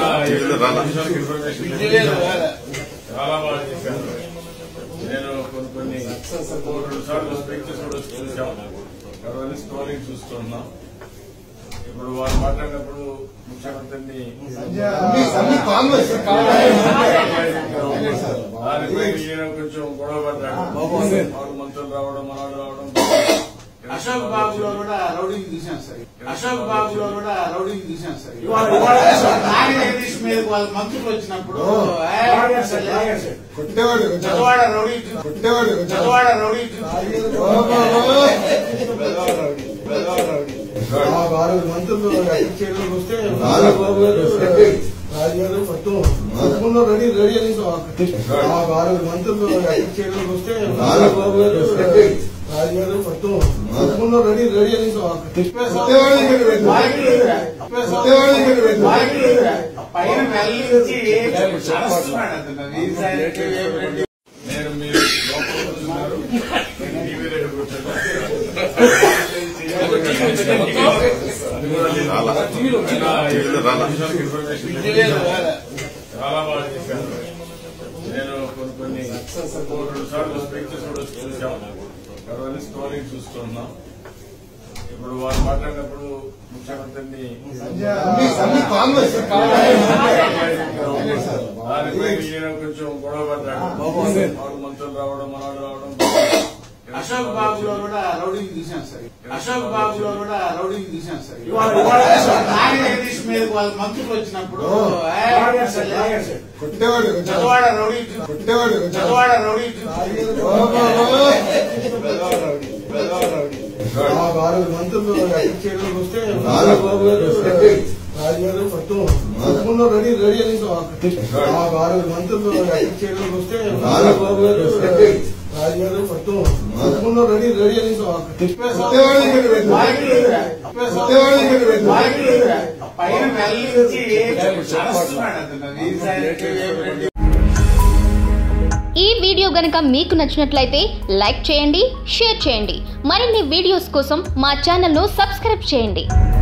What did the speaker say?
నిమిషాలకు ఇన్ఫర్మేషన్ తెలియదు. చాలా బాగా చెప్పారు నేను కొన్ని కొన్ని మూడు రెండు సార్లు స్పీచెస్ కూడా చూసాం అవన్నీ స్టోరీని చూస్తున్నాం ఇప్పుడు వారు మాట్లాడినప్పుడు ముఖ్యమంత్రిని దానిపై ఈయన కొంచెం గొడవ పడ్డాడు వారు మంత్రులు రావడం మనవాడు రావడం అశోక్ బాబులో కూడా రౌడీని చూసాం సార్ అశోక్ బాబులో కూడా రౌడీని చూసాం సార్ నాని జగదీష్ మీద వాళ్ళ మంత్రులు వచ్చినప్పుడు ఏ, అసలు కొట్టేవాడు చదవాడ రౌడీ చూ- కొట్టేవాడు చదవాడ రౌడీ చూ- ఆరు మంత్రులు చేయడానికి వస్తే బాబు గారు రాజుగారు మొత్తం మొత్తంలో రెడీ రెడీ అని ఆరు మంత్రులు చేయడానికి వస్తే బాబు గారు రాజుగారు మొత్తం మొత్తంలో రెడీ రెడీ అని కొట్టేవాడు ఇక్కడ పెట్టు. కొట్టేవాడు ఇక్కడ పెట్టు. పైన వెళ్ళించి అరుస్తున్నాడు అతను ఈసారి రేపు నేను మీరు లోపల కూర్చున్నారు నేను టీవీ దగ్గర కూర్చున్నా అది కూడా లేదు. అయినా నిమిషాలకు ఇన్ఫర్మేషన్ తెలియదు. చాలా బాగా చెప్పారు నేను కొన్ని కొన్ని మూడు రెండు సార్లు స్పీచెస్ కూడా చూసాం అవన్నీ స్టోరీని చూస్తున్నాం ఇప్పుడు వారు మాట్లాడినప్పుడు ముఖ్యమంత్రిని దానిపై ఈయన కొంచెం గొడవ పడ్డాడు వారు మంత్రులు రావడం మనవాడు రావడం అశోక్ బాబులో కూడా రౌడీని చూసాం సార్ అశోక్ బాబులో కూడా రౌడీని చూసాం సార్ నాని జగదీష్ మీద వాళ్ళ మంత్రులు వచ్చినప్పుడు ఏ, అసలు కొట్టేవాడు చదవాడ రౌడీ చూ- కొట్టేవాడు చదవాడ రౌడీ చూ- ఆరు మంత్రులు చేయడానికి వస్తే బాబు గారు రాజుగారు మొత్తం మొత్తంలో రెడీ రెడీ అని ఆరు మంత్రులు చేయడానికి వస్తే బాబు గారు రాజుగారు మొత్తం మొత్తంలో రెడీ రెడీ అని కొట్టేవాడు ఇక్కడ పెట్టు. కొట్టేవాడు ఇక్కడ పెట్టు. పైన వెళ్ళించి అరుస్తున్నాడు అతను ఈసారి రేపు ఈ వీడియో గనుక మీకు నచ్చినట్లయితే లైక్ చేయండి షేర్ చేయండి మరిన్ని వీడియోస్ కోసం మా ఛానల్ను సబ్స్క్రైబ్ చేయండి